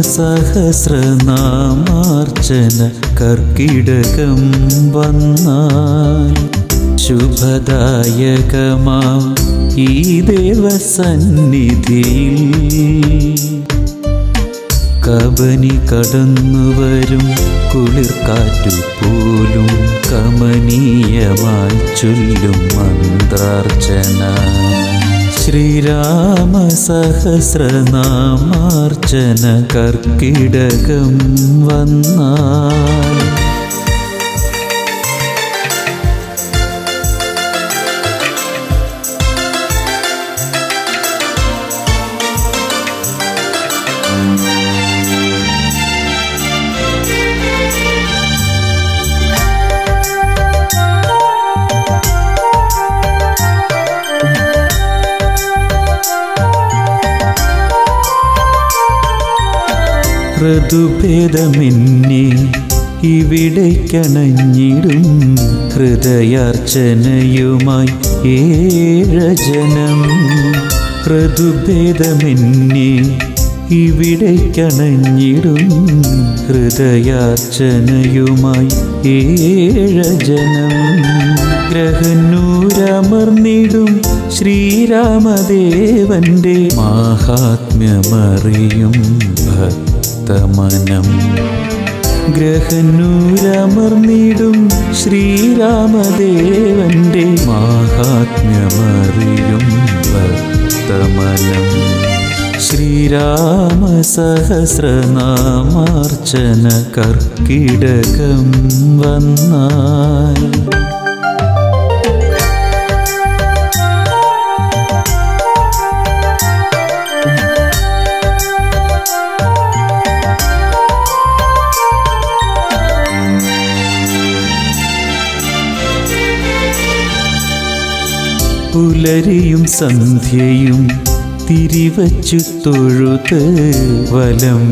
സഹസ്രനാമാർച്ചന കർക്കിടകം വന്നാൽ ശുഭദായകമാം ഈ ദേവസന്നിധിയിൽ കബനി കടന്നുവരും കുളിർക്കാറ്റു പോലും കമനീയമായി ചൊല്ലും മന്ത്രാർച്ചന ശ്രീരാമ സഹസ്രനാമാർച്ചന കർക്കിടകം വന്നാൽ ഋതുഭേദമെന്നെ ഇവിടെ കണഞ്ഞിടും ഹൃദയാർച്ചനയുമായി ഏഴജനം ഋതുഭേദമെന്നെ ഇവിടെ കണഞ്ഞിടും ഹൃദയാർച്ചനയുമായി ഏഴജനം ഗ്രഹന്നൂരമർന്നിടും ശ്രീരാമദേവന്റെ മാഹാത്മ്യമറിയും ഭക്തമനം ഗ്രഹന്നൂരമർന്നിടും ശ്രീരാമദേവന്റെ മാഹാത്മ്യമറിയും ഭക്തമനം ശ്രീരാമ സഹസ്രനാമാർച്ചന കർക്കിടകം വന്നാൽ പുലരിയും സന്ധ്യയും തിരിവച്ചു തൊഴുത് വലം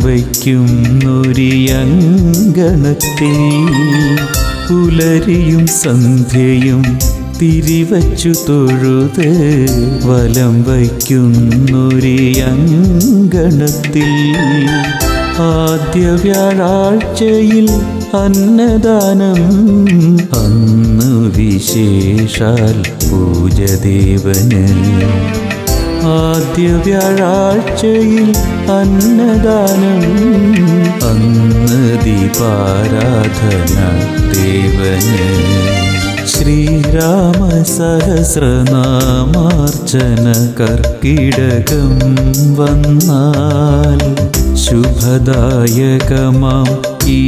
വയ്ക്കുന്നൊരിയങ്കണത്തിൽ പുലരിയും സന്ധ്യയും തിരിവച്ചു തൊഴുത് വലം വയ്ക്കുന്നൊരിയങ്കണത്തിൽ ആദ്യ വ്യാഴാഴ്ചയിൽ അന്നദാനം അന്ന് വിശേഷാൽ പൂജദേവന് ആദ്യ വ്യാഴാഴ്ചയിൽ അന്നദാനം അന്ന് ദീപാരാധന ദേവന് ശ്രീരാമ സഹസ്രനാമാർച്ചന കർക്കിടകം വന്നാൽ ശുഭദായകമാം ഈ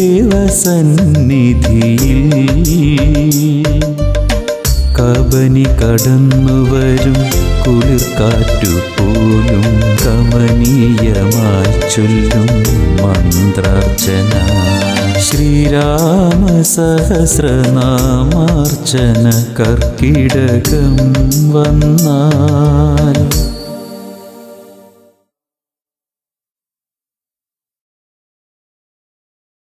ദേവസന്നിധിയിൽ കബനി കടന്നുവരും കുളിർക്കാറ്റു പോലും കമനീയമായി ചൊല്ലും മന്ത്രാർച്ചന ശ്രീരാമ സഹസ്രനാമാർച്ചന കർക്കിടകം വന്നാൽ